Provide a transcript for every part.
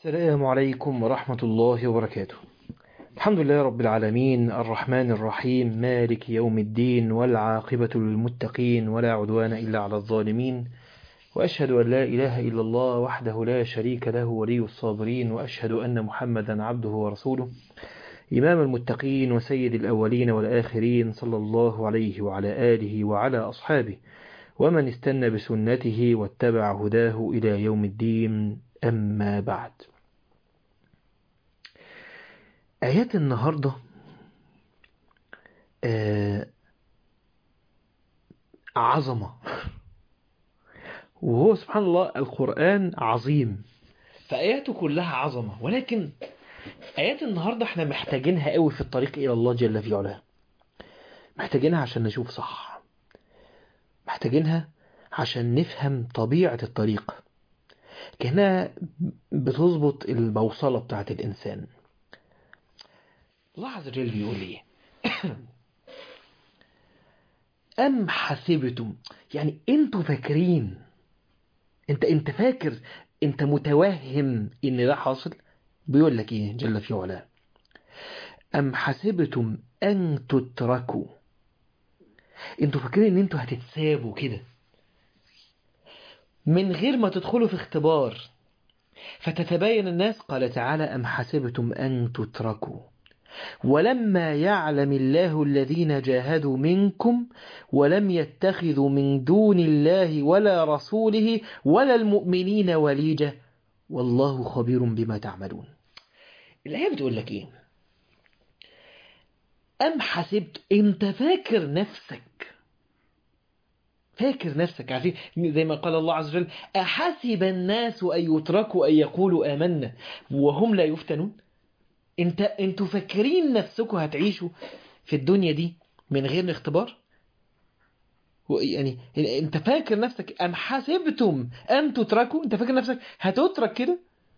السلام عليكم ورحمة الله وبركاته الحمد لله رب العالمين الرحمن الرحيم مالك يوم الدين والعاقبة للمتقين ولا عدوان إلا على الظالمين وأشهد أن لا إله إلا الله وحده لا شريك له ولي الصابرين وأشهد أن محمدا عبده ورسوله إمام المتقين وسيد الأولين والآخرين صلى الله عليه وعلى آله وعلى أصحابه ومن استنى بسنته واتبع هداه إلى يوم الدين أما بعد آيات النهاردة آه عظمة وهو سبحان الله القرآن عظيم فآياته كلها عظمة ولكن آيات النهاردة احنا محتاجينها قوي في الطريق إلى الله جل في علاه محتاجينها عشان نشوف صح محتاجينها عشان نفهم طبيعة الطريق كأنها بتظبط البوصلة بتاعت الإنسان الله عز وجل بيقول ايه أم حسبتم يعني انتوا فاكرين انت انت فاكر انت متوهم ان ده حاصل بيقول لك ايه جل في علاه أم حسبتم أن تتركوا انتوا فاكرين ان انتوا هتتسابوا كده من غير ما تدخلوا في اختبار فتتباين الناس قال تعالى أم حسبتم أن تتركوا ولما يعلم الله الذين جاهدوا منكم ولم يتخذوا من دون الله ولا رسوله ولا المؤمنين وليجة والله خبير بما تعملون الآية بتقول لك إيه أم حسبت أنت فاكر نفسك فاكر نفسك عارفين زي ما قال الله عز وجل أحسب الناس أن يتركوا أن يقولوا آمنا وهم لا يفتنون انت انتوا فاكرين نفسكم هتعيشوا في الدنيا دي من غير اختبار يعني انت فاكر نفسك ام حسبتم ان تتركوا انت فاكر نفسك هتترك كده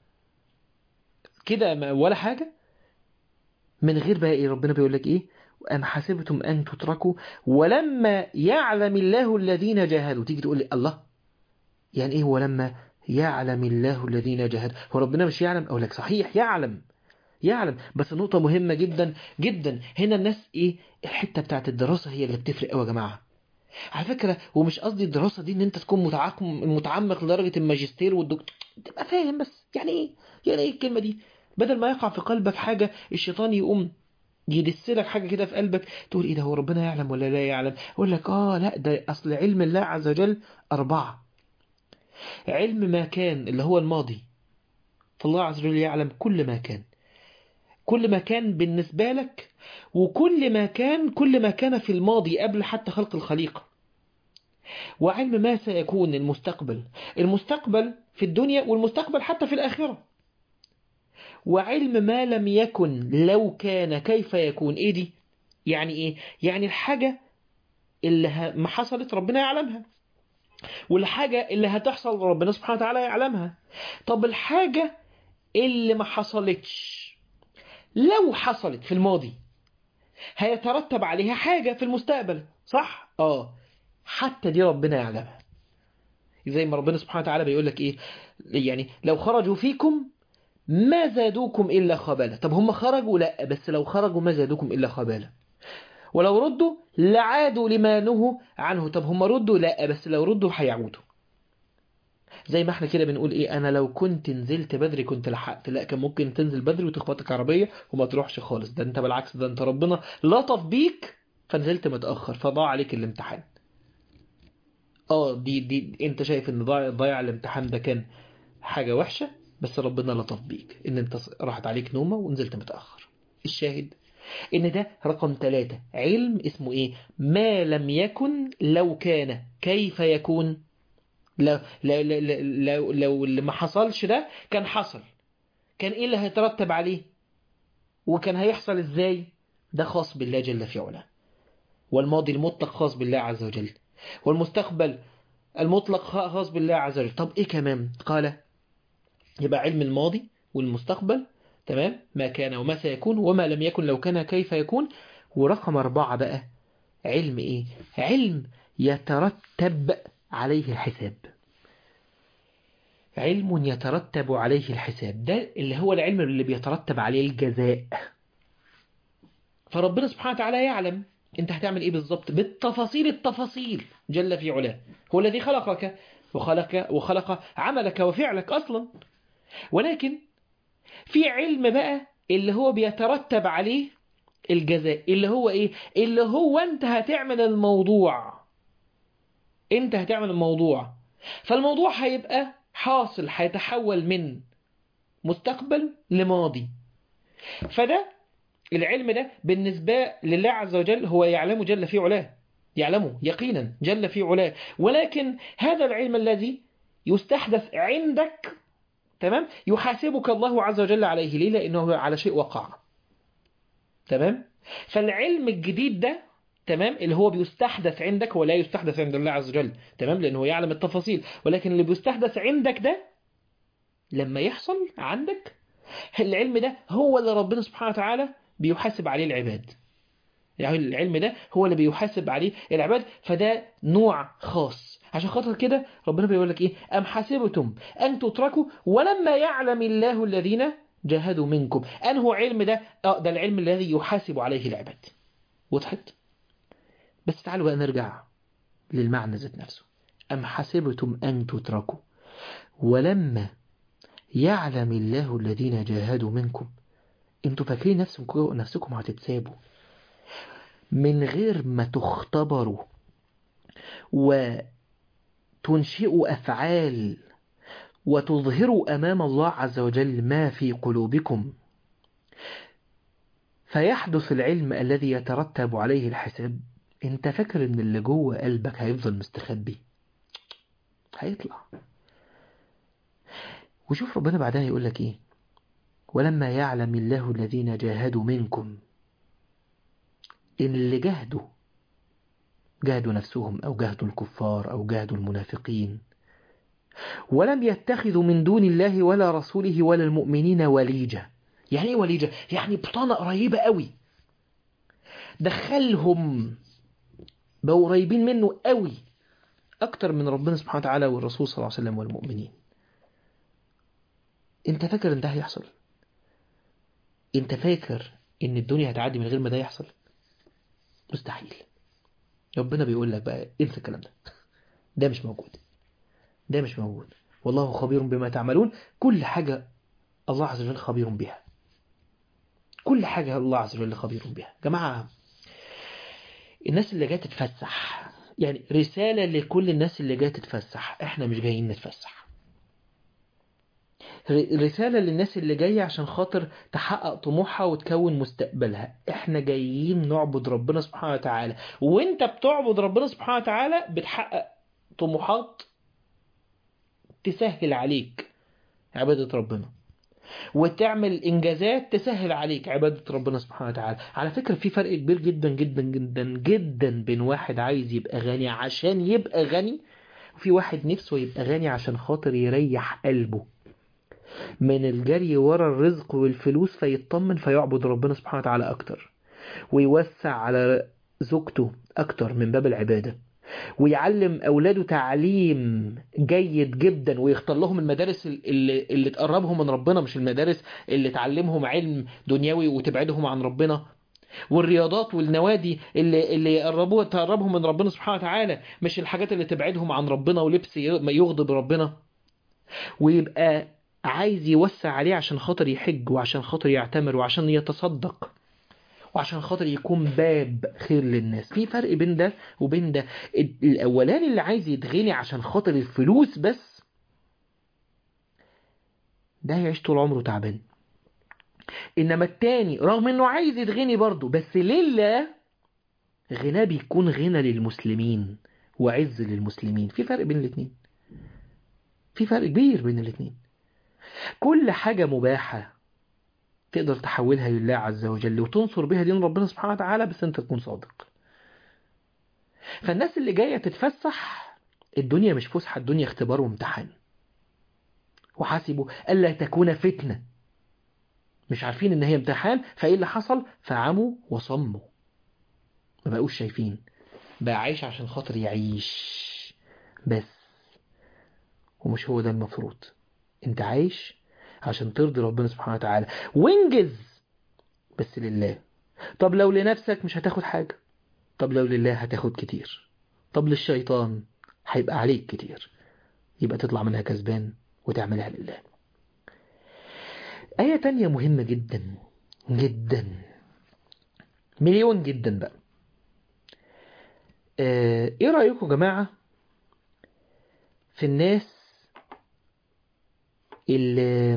كده ولا حاجة من غير بقى ايه ربنا بيقول لك ايه أم حسبتم أن تتركوا ولما يعلم الله الذين جاهدوا تيجي تقول لي الله يعني إيه ولما يعلم الله الذين جاهدوا هو ربنا مش يعلم أقول لك صحيح يعلم يعلم بس نقطة مهمة جدا جدا هنا الناس إيه الحتة بتاعت الدراسة هي اللي بتفرق قوي يا جماعة على فكرة ومش قصدي الدراسة دي ان انت تكون متعمق لدرجة الماجستير والدكتور تبقى فاهم بس يعني ايه يعني ايه الكلمة دي بدل ما يقع في قلبك حاجة الشيطان يقوم يدسلك حاجة كده في قلبك تقول ايه ده هو ربنا يعلم ولا لا يعلم اقول لك اه لا ده اصل علم الله عز وجل اربعة علم ما كان اللي هو الماضي فالله عز وجل يعلم كل ما كان كل ما كان بالنسبة لك وكل ما كان كل ما كان في الماضي قبل حتى خلق الخليقة وعلم ما سيكون المستقبل المستقبل في الدنيا والمستقبل حتى في الآخرة وعلم ما لم يكن لو كان كيف يكون ايه دي يعني ايه يعني الحاجة اللي ما حصلت ربنا يعلمها والحاجة اللي هتحصل ربنا سبحانه وتعالى يعلمها طب الحاجة اللي ما حصلتش لو حصلت في الماضي هيترتب عليها حاجة في المستقبل صح؟ اه حتى دي ربنا يعلمها زي ما ربنا سبحانه وتعالى بيقول لك ايه يعني لو خرجوا فيكم ما زادوكم إلا خبالة طب هم خرجوا لا بس لو خرجوا ما زادوكم إلا خبالة ولو ردوا لعادوا لما نهوا عنه طب هم ردوا لا بس لو ردوا هيعودوا زي ما احنا كده بنقول ايه انا لو كنت نزلت بدري كنت لحقت لا كان ممكن تنزل بدري وتخبطك عربية وما تروحش خالص ده انت بالعكس ده انت ربنا لطف بيك فنزلت متأخر فضاع عليك الامتحان اه دي دي انت شايف ان ضايع ضايع الامتحان ده كان حاجة وحشة بس ربنا لطف بيك ان انت راحت عليك نومة ونزلت متأخر الشاهد ان ده رقم ثلاثة علم اسمه ايه ما لم يكن لو كان كيف يكون لو لو لو لو, لو اللي ما حصلش ده كان حصل كان ايه اللي هيترتب عليه وكان هيحصل ازاي ده خاص بالله جل في علاه والماضي المطلق خاص بالله عز وجل والمستقبل المطلق خاص بالله عز وجل طب ايه كمان قال يبقى علم الماضي والمستقبل تمام ما كان وما سيكون وما لم يكن لو كان كيف يكون ورقم أربعة بقى علم إيه علم يترتب عليه الحساب علم يترتب عليه الحساب ده اللي هو العلم اللي بيترتب عليه الجزاء فربنا سبحانه وتعالى يعلم انت هتعمل ايه بالظبط بالتفاصيل التفاصيل جل في علاه هو الذي خلقك وخلق وخلق عملك وفعلك اصلا ولكن في علم بقى اللي هو بيترتب عليه الجزاء اللي هو ايه اللي هو انت هتعمل الموضوع انت هتعمل الموضوع فالموضوع هيبقى حاصل هيتحول من مستقبل لماضي فده العلم ده بالنسبة لله عز وجل هو يعلم جل في علاه يعلمه يقينا جل في علاه ولكن هذا العلم الذي يستحدث عندك تمام يحاسبك الله عز وجل عليه ليه لأنه على شيء وقع تمام فالعلم الجديد ده تمام اللي هو بيستحدث عندك ولا يستحدث عند الله عز وجل تمام لأنه يعلم التفاصيل ولكن اللي بيستحدث عندك ده لما يحصل عندك العلم ده هو اللي ربنا سبحانه وتعالى بيحاسب عليه العباد يعني العلم ده هو اللي بيحاسب عليه العباد فده نوع خاص عشان خاطر كده ربنا بيقول لك ايه ام حسبتم ان تتركوا ولما يعلم الله الذين جاهدوا منكم انه علم ده اه ده العلم الذي يحاسب عليه العباد وضحت بس تعالوا بقى نرجع للمعنى ذات نفسه ام حسبتم ان تتركوا ولما يعلم الله الذين جاهدوا منكم انتوا فاكرين نفسكم نفسكم هتتسابوا من غير ما تختبروا وتنشئوا أفعال وتظهروا أمام الله عز وجل ما في قلوبكم فيحدث العلم الذي يترتب عليه الحساب انت فاكر ان اللي جوه قلبك هيفضل مستخبي هيطلع وشوف ربنا بعدها يقول لك ايه ولما يعلم الله الذين جاهدوا منكم إن اللي جاهدوا جاهدوا نفسهم أو جاهدوا الكفار أو جاهدوا المنافقين ولم يتخذوا من دون الله ولا رسوله ولا المؤمنين وليجة يعني ايه وليجة؟ يعني بطانة قريبة قوي دخلهم بقوا قريبين منه قوي أكتر من ربنا سبحانه وتعالى والرسول صلى الله عليه وسلم والمؤمنين انت فاكر ان ده هيحصل انت فاكر ان الدنيا هتعدي من غير ما ده يحصل مستحيل ربنا بيقول لك بقى انسى الكلام ده ده مش موجود ده مش موجود والله خبير بما تعملون كل حاجة الله عز وجل خبير بها كل حاجة الله عز وجل خبير بها جماعة الناس اللي جاية تتفسح يعني رسالة لكل الناس اللي جاية تتفسح احنا مش جايين نتفسح رسالة للناس اللي جاية عشان خاطر تحقق طموحها وتكون مستقبلها احنا جايين نعبد ربنا سبحانه وتعالى وانت بتعبد ربنا سبحانه وتعالى بتحقق طموحات تسهل عليك عبادة ربنا وتعمل انجازات تسهل عليك عبادة ربنا سبحانه وتعالى على فكرة في فرق كبير جدا جدا جدا جدا بين واحد عايز يبقى غني عشان يبقى غني وفي واحد نفسه يبقى غني عشان خاطر يريح قلبه من الجري ورا الرزق والفلوس فيطمن فيعبد ربنا سبحانه وتعالى أكتر ويوسع على زوجته أكتر من باب العبادة ويعلم أولاده تعليم جيد جدا ويختار لهم المدارس اللي, اللي تقربهم من ربنا مش المدارس اللي تعلمهم علم دنيوي وتبعدهم عن ربنا والرياضات والنوادي اللي اللي يقربوها تقربهم من ربنا سبحانه وتعالى مش الحاجات اللي تبعدهم عن ربنا ولبس يغضب ربنا ويبقى عايز يوسع عليه عشان خاطر يحج وعشان خاطر يعتمر وعشان يتصدق وعشان خاطر يكون باب خير للناس في فرق بين ده وبين ده الاولاني اللي عايز يتغني عشان خاطر الفلوس بس ده هيعيش طول عمره تعبان انما التاني رغم انه عايز يتغني برضه بس لله غناه بيكون غنى للمسلمين وعز للمسلمين في فرق بين الاتنين في فرق كبير بين الاتنين كل حاجة مباحة تقدر تحولها لله عز وجل وتنصر بها دين ربنا سبحانه وتعالى بس انت تكون صادق فالناس اللي جاية تتفسح الدنيا مش فسحة الدنيا اختبار وامتحان وحسبوا ألا تكون فتنة مش عارفين ان هي امتحان فايه اللي حصل فعموا وصموا ما بقوش شايفين بقى عايش عشان خاطر يعيش بس ومش هو ده المفروض انت عايش عشان ترضي ربنا سبحانه وتعالى وانجز بس لله طب لو لنفسك مش هتاخد حاجة طب لو لله هتاخد كتير طب للشيطان هيبقى عليك كتير يبقى تطلع منها كسبان وتعملها لله آية تانية مهمة جدا جدا مليون جدا بقى آه، ايه رأيكم يا جماعة في الناس اللي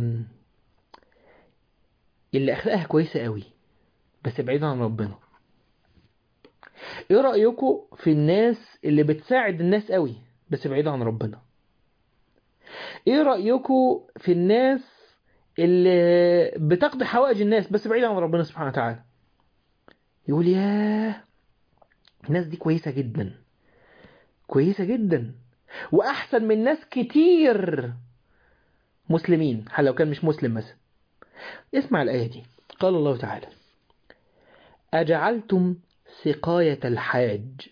اللي اخلاقها كويسة قوي بس بعيدة عن ربنا ايه رأيكم في الناس اللي بتساعد الناس قوي بس بعيدة عن ربنا ايه رأيكم في الناس اللي بتقضي حوائج الناس بس بعيدة عن ربنا سبحانه وتعالى يقول ياه الناس دي كويسة جدا كويسة جدا وأحسن من ناس كتير مسلمين حتى لو كان مش مسلم مثلا اسمع الآية دي قال الله تعالى أجعلتم سقاية الحاج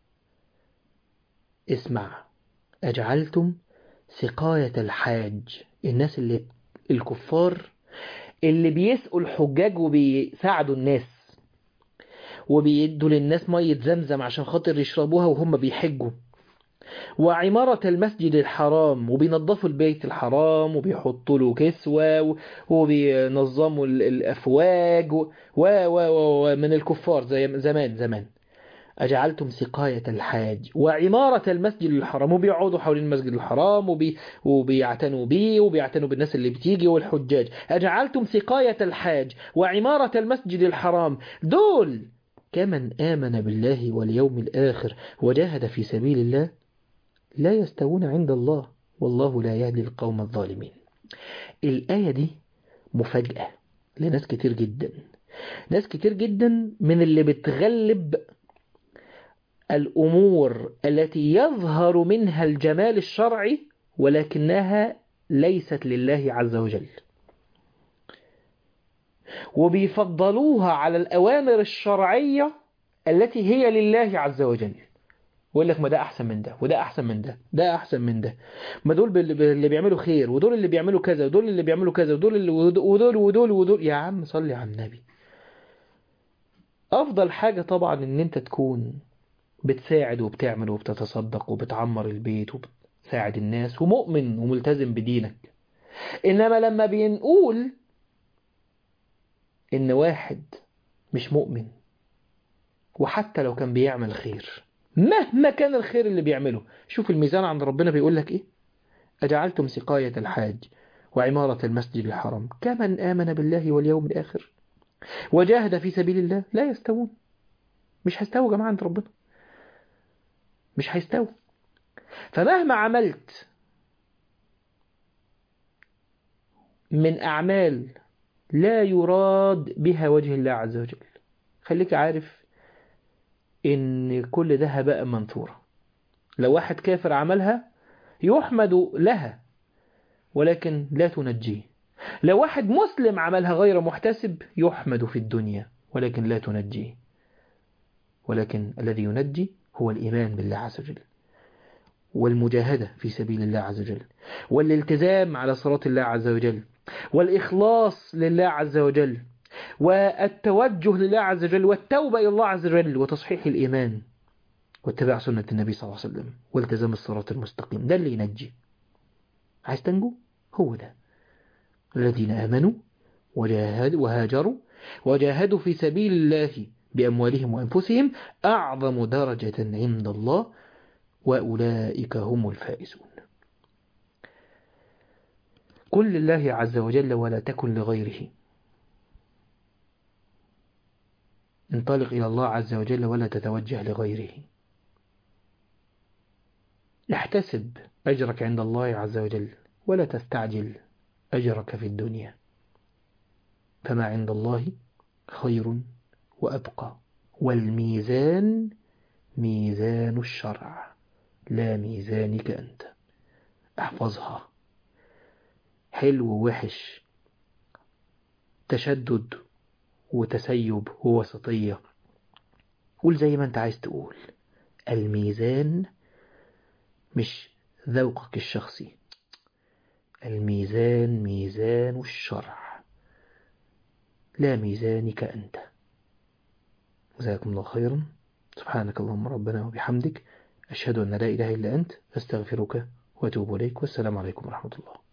اسمع أجعلتم سقاية الحاج الناس اللي الكفار اللي بيسقوا الحجاج وبيساعدوا الناس وبيدوا للناس مية زمزم عشان خاطر يشربوها وهم بيحجوا وعمارة المسجد الحرام وبينظفوا البيت الحرام وبيحطوا له كسوة وبينظموا الأفواج و و و من الكفار زي زمان زمان أجعلتم سقاية الحاج وعمارة المسجد الحرام وبيقعدوا حوالين المسجد الحرام وبي وبيعتنوا بيه وبيعتنوا بالناس اللي بتيجي والحجاج أجعلتم سقاية الحاج وعمارة المسجد الحرام دول كمن آمن بالله واليوم الآخر وجاهد في سبيل الله لا يستوون عند الله والله لا يهدي القوم الظالمين الآية دي مفاجأة لناس كتير جدا ناس كتير جدا من اللي بتغلب الأمور التي يظهر منها الجمال الشرعي ولكنها ليست لله عز وجل وبيفضلوها على الأوامر الشرعية التي هي لله عز وجل ويقول لك ما ده أحسن من ده وده أحسن من ده ده أحسن من ده ما دول اللي بيعملوا خير ودول اللي بيعملوا كذا ودول اللي بيعملوا كذا ودول اللي ودول ودول ودول يا عم صلي على النبي أفضل حاجة طبعا إن أنت تكون بتساعد وبتعمل وبتتصدق وبتعمر البيت وبتساعد الناس ومؤمن وملتزم بدينك إنما لما بنقول إن واحد مش مؤمن وحتى لو كان بيعمل خير مهما كان الخير اللي بيعمله شوف الميزان عند ربنا بيقول لك إيه أجعلتم سقاية الحاج وعمارة المسجد الحرام كمن آمن بالله واليوم الآخر وجاهد في سبيل الله لا يستوون مش هيستووا جماعة عند ربنا مش هيستووا فمهما عملت من أعمال لا يراد بها وجه الله عز وجل خليك عارف إن كل ده هباء منثورا لو واحد كافر عملها يحمد لها ولكن لا تنجيه لو واحد مسلم عملها غير محتسب يحمد في الدنيا ولكن لا تنجيه ولكن الذي ينجي هو الإيمان بالله عز وجل والمجاهدة في سبيل الله عز وجل والالتزام على صراط الله عز وجل والإخلاص لله عز وجل والتوجه لله عز وجل والتوبة إلى الله عز وجل وتصحيح الإيمان واتباع سنة النبي صلى الله عليه وسلم والتزام الصراط المستقيم ده اللي ينجي عايز تنجو هو ده الذين آمنوا وجاهدوا وهاجروا وجاهدوا في سبيل الله بأموالهم وأنفسهم أعظم درجة عند الله وأولئك هم الفائزون قل لله عز وجل ولا تكن لغيره انطلق إلى الله عز وجل ولا تتوجه لغيره احتسب أجرك عند الله عز وجل ولا تستعجل أجرك في الدنيا فما عند الله خير وأبقى والميزان ميزان الشرع لا ميزانك أنت احفظها حلو ووحش تشدد وتسيب ووسطية قول زي ما انت عايز تقول الميزان مش ذوقك الشخصي الميزان ميزان الشرع لا ميزانك أنت جزاكم الله خيرا سبحانك اللهم ربنا وبحمدك أشهد أن لا إله إلا أنت أستغفرك وأتوب إليك والسلام عليكم ورحمة الله